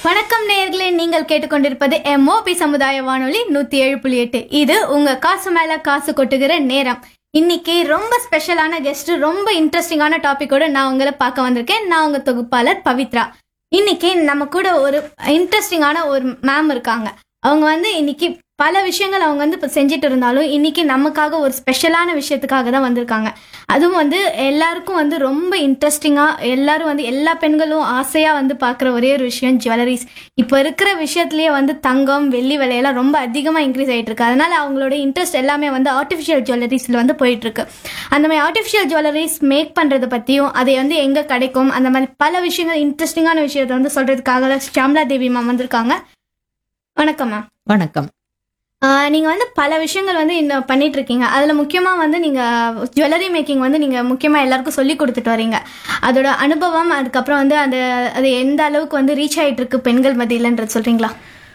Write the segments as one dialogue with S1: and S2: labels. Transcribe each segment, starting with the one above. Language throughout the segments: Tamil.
S1: வணக்கம் நேயர்களே நீங்கள் கேட்டுக்கொண்டிருப்பது எம்ஓபி சமுதாய வானொலி நூத்தி ஏழு புள்ளி எட்டு இது உங்க காசு மேல காசு கொட்டுகிற நேரம் இன்னைக்கு ரொம்ப ஸ்பெஷலான கெஸ்ட் ரொம்ப இன்ட்ரெஸ்டிங்கான டாபிக்கோட நான் உங்களை பார்க்க வந்திருக்கேன் நான் உங்க தொகுப்பாளர் பவித்ரா இன்னைக்கு நம்ம கூட ஒரு இன்ட்ரெஸ்டிங்கான ஒரு மேம் இருக்காங்க அவங்க வந்து இன்னைக்கு பல விஷயங்கள் அவங்க வந்து இப்போ செஞ்சுட்டு இருந்தாலும் இன்னைக்கு நமக்காக ஒரு ஸ்பெஷலான விஷயத்துக்காக தான் வந்திருக்காங்க அதுவும் வந்து எல்லாருக்கும் வந்து ரொம்ப இன்ட்ரெஸ்டிங்காக எல்லாரும் வந்து எல்லா பெண்களும் ஆசையாக வந்து பார்க்குற ஒரே ஒரு விஷயம் ஜுவல்லரிஸ் இப்போ இருக்கிற விஷயத்துலயே வந்து தங்கம் வெள்ளி விலையெல்லாம் ரொம்ப அதிகமாக இன்க்ரீஸ் ஆகிட்டு இருக்கு அதனால அவங்களோட இன்ட்ரெஸ்ட் எல்லாமே வந்து ஆர்டிஃபிஷியல் ஜுவல்லரிஸில் வந்து போயிட்டு இருக்கு அந்த மாதிரி ஆர்டிஃபிஷியல் ஜுவல்லரிஸ் மேக் பண்ணுறதை பற்றியும் அதை வந்து எங்கே கிடைக்கும் அந்த மாதிரி பல விஷயங்கள் இன்ட்ரெஸ்டிங்கான விஷயத்தை வந்து சொல்கிறதுக்காக ஷாம்லா தேவி மேம் வந்திருக்காங்க வணக்கம் மேம்
S2: வணக்கம்
S1: ஆஹ் நீங்க வந்து பல விஷயங்கள் வந்து இன்னும் பண்ணிட்டு இருக்கீங்க அதுல முக்கியமா வந்து நீங்க ஜுவல்லரி மேக்கிங் வந்து நீங்க முக்கியமா எல்லாருக்கும் சொல்லி கொடுத்துட்டு வரீங்க அதோட அனுபவம் அதுக்கப்புறம் வந்து அந்த அது எந்த அளவுக்கு வந்து ரீச் ஆயிட்டு இருக்கு பெண்கள் மத்தியிலன்றது சொல்றீங்களா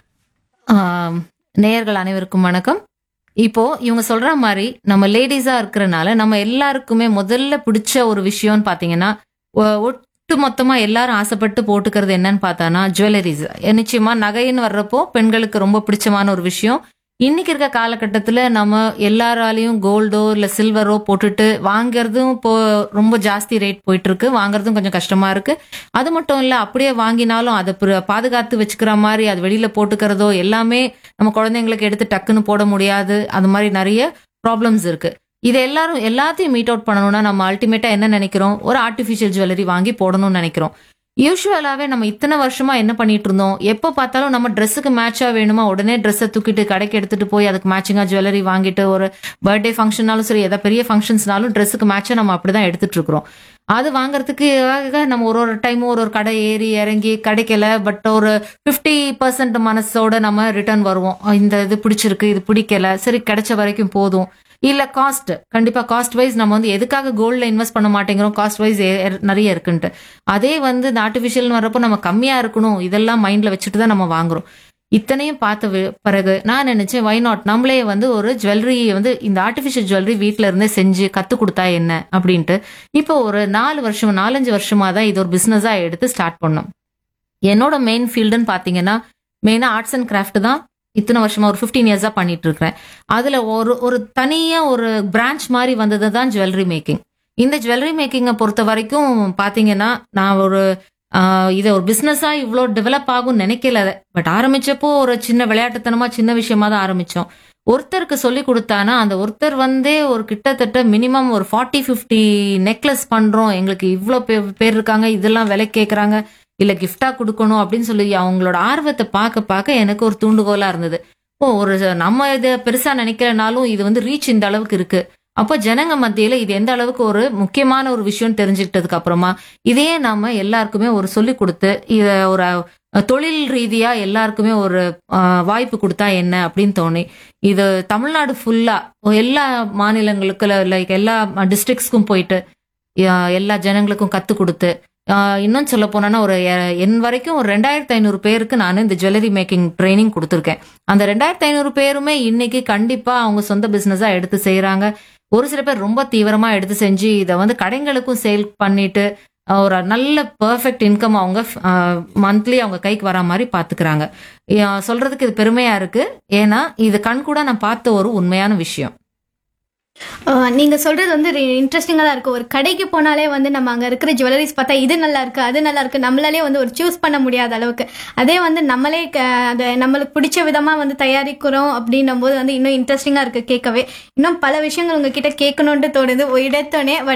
S2: ஆம், நேயர்கள் அனைவருக்கும் வணக்கம் இப்போ இவங்க சொல்ற மாதிரி நம்ம லேடிஸா இருக்கிறனால நம்ம எல்லாருக்குமே முதல்ல பிடிச்ச ஒரு விஷயம்னு பாத்தீங்கன்னா ஒ- ஒட்டு மொத்தமா எல்லாரும் ஆசைப்பட்டு போட்டுக்கிறது என்னன்னு பார்த்தானா ஜுவல்லரிஸ் நிச்சயமா நகைன்னு வர்றப்போ பெண்களுக்கு ரொம்ப பிடிச்சமான ஒரு விஷயம் இன்னைக்கு இருக்க காலகட்டத்துல நம்ம எல்லாராலையும் கோல்டோ இல்ல சில்வரோ போட்டுட்டு வாங்குறதும் இப்போ ரொம்ப ஜாஸ்தி ரேட் போயிட்டு இருக்கு வாங்குறதும் கொஞ்சம் கஷ்டமா இருக்கு அது மட்டும் இல்ல அப்படியே வாங்கினாலும் அதை பிர- பாதுகாத்து வச்சுக்கிற மாதிரி அது வெளியில போட்டுக்கிறதோ எல்லாமே நம்ம குழந்தைங்களுக்கு எடுத்து டக்குன்னு போட முடியாது அது மாதிரி நிறைய ப்ராப்ளம்ஸ் இருக்கு இது எல்லாரும் எல்லாத்தையும் மீட் அவுட் பண்ணணும்னா நம்ம அல்டிமேட்டா என்ன நினைக்கிறோம் ஒரு ஆர்டிஃபிஷியல் ஜுவல்லரி வாங்கி போடணும்னு நினைக்கிறோம் யூஸ்வலாவே நம்ம இத்தனை வருஷமா என்ன பண்ணிட்டு இருந்தோம் எப்போ பார்த்தாலும் நம்ம ட்ரெஸ்ஸுக்கு மேட்சா வேணுமா உடனே ட்ரெஸ்ஸை தூக்கிட்டு கடைக்கு எடுத்துட்டு போய் அதுக்கு மேட்சிங்கா ஜுவல்லரி வாங்கிட்டு ஒரு பர்த்டே ஃபங்க்ஷனாலும் சரி எதாவது பெரிய ஃபங்க்ஷன்ஸ்னாலும் ட்ரெஸ்ஸுக்கு மேட்சா நம்ம அப்படிதான் எடுத்துட்டு இருக்கிறோம் அது வாங்குறதுக்கு நம்ம ஒரு ஒரு டைம் ஒரு ஒரு கடை ஏறி இறங்கி கிடைக்கல பட் ஒரு ஃபிஃப்டி பர்சன்ட் மனசோட நம்ம ரிட்டர்ன் வருவோம் இந்த இது பிடிச்சிருக்கு இது பிடிக்கல சரி கிடைச்ச வரைக்கும் போதும் இல்ல காஸ்ட் கண்டிப்பா காஸ்ட் வைஸ் நம்ம வந்து எதுக்காக கோல்ட்ல இன்வெஸ்ட் பண்ண மாட்டேங்கிறோம் காஸ்ட் வைஸ் நிறைய இருக்குன்ட்டு அதே வந்து இந்த ஆர்டிஃபிஷியல் வரப்போ நம்ம கம்மியா இருக்கணும் இதெல்லாம் மைண்ட்ல வச்சுட்டு தான் நம்ம வாங்குறோம் இத்தனையும் பார்த்த வி- பிறகு நான் நினைச்சேன் வை நாட் நம்மளே வந்து ஒரு ஜுவல்லரி வந்து இந்த ஆர்டிஃபிஷியல் ஜுவல்லரி வீட்ல இருந்தே செஞ்சு கத்து கொடுத்தா என்ன அப்படின்ட்டு இப்போ ஒரு நாலு வருஷம் நாலஞ்சு வருஷமா தான் இது ஒரு பிசினஸா எடுத்து ஸ்டார்ட் பண்ணோம் என்னோட மெயின் ஃபீல்டுன்னு பாத்தீங்கன்னா மெயினா ஆர்ட்ஸ் அண்ட் கிராஃப்ட் தான் இத்தனை வருஷமா ஒரு 15 இயர்ஸா பண்ணிட்டு இருக்கிறேன் அதுல ஒரு ஒரு தனியா ஒரு பிரான்ச் மாதிரி வந்தது தான் ஜுவல்லரி மேக்கிங் இந்த ஜுவல்லரி மேக்கிங்கை பொறுத்த வரைக்கும் பாத்தீங்கன்னா நான் ஒரு ஆஹ், இதை ஒரு பிசினஸா இவ்வளோ டெவலப் ஆகும்னு நினைக்கல பட் ஆரம்பிச்சப்போ ஒரு சின்ன விளையாட்டுத்தனமா சின்ன விஷயமா தான் ஆரம்பிச்சோம் ஒருத்தருக்கு சொல்லி கொடுத்தானா அந்த ஒருத்தர் வந்தே ஒரு கிட்டத்தட்ட மினிமம் ஒரு ஃபார்ட்டி ஃபிஃப்டி நெக்லஸ் பண்றோம் எங்களுக்கு இவ்வளோ பேர் இருக்காங்க இதெல்லாம் விலை கேட்குறாங்க இல்ல கிஃப்டா கொடுக்கணும் அப்படின்னு சொல்லி அவங்களோட ஆர்வத்தை பார்க்க பார்க்க எனக்கு ஒரு தூண்டுகோலா இருந்தது ஓ ஒரு நம்ம இதை பெருசா நினைக்கிறனாலும் இது வந்து ரீச் இந்த அளவுக்கு இருக்கு அப்போ ஜனங்க மத்தியில இது எந்த அளவுக்கு ஒரு முக்கியமான ஒரு விஷயம் தெரிஞ்சுக்கிட்டதுக்கு அப்புறமா இதையே நாம எல்லாருக்குமே ஒரு சொல்லி கொடுத்து இத ஒரு அஹ், தொழில் ரீதியா எல்லாருக்குமே ஒரு அஹ், வாய்ப்பு கொடுத்தா என்ன அப்படின்னு தோணி இது தமிழ்நாடு ஃபுல்லா எல்லா மாநிலங்களுக்கு லைக் எல்லா டிஸ்ட்ரிக்ட்ஸ்க்கும் போயிட்டு அஹ், எல்லா ஜனங்களுக்கும் கத்து கொடுத்து ஆஹ் இன்னும் சொல்ல போனோன்னா ஒரு எ- என் வரைக்கும் ஒரு ரெண்டாயிரத்தி ஐநூறு பேருக்கு நான் இந்த ஜுவல்லரி மேக்கிங் ட்ரைனிங் கொடுத்துருக்கேன் அந்த ரெண்டாயிரத்தி ஐநூறு பேருமே இன்னைக்கு கண்டிப்பா அவங்க சொந்த பிசினஸா எடுத்து செய்யறாங்க ஒரு சில பேர் ரொம்ப தீவிரமா எடுத்து செஞ்சு இதை வந்து கடைங்களுக்கும் சேல் பண்ணிட்டு ஆஹ் ஒரு நல்ல பெர்ஃபெக்ட் இன்கம் அவங்க மந்த்லி அவங்க கைக்கு வரா மாதிரி பாத்துக்கிறாங்க ஆஹ் சொல்றதுக்கு இது பெருமையா இருக்கு ஏன்னா இது கண் கூட நான் பார்த்த ஒரு உண்மையான விஷயம்
S1: ஆஹ் நீங்க சொல்றது வந்து இன்ட்ரெஸ்டிங்கா தான் இருக்கு ஒரு கடைக்கு போனாலே வந்து நம்ம அங்க இருக்கிற ஜுவல்லரிஸ் பார்த்தா இது நல்லா இருக்கு அது நல்லா இருக்கு நம்மளாலே வந்து ஒரு சூஸ் பண்ண முடியாத அளவுக்கு அதே வந்து நம்மளே க- அதை நம்மளுக்கு பிடிச்ச விதமா வந்து தயாரிக்கிறோம் அப்படின்னும் போது வந்து இன்னும் இன்ட்ரெஸ்டிங்கா இருக்கு கேட்கவே இன்னும் பல விஷயங்கள் உங்ககிட்ட கேட்கணும்னு தோணுது ஒரு இடத்தோனே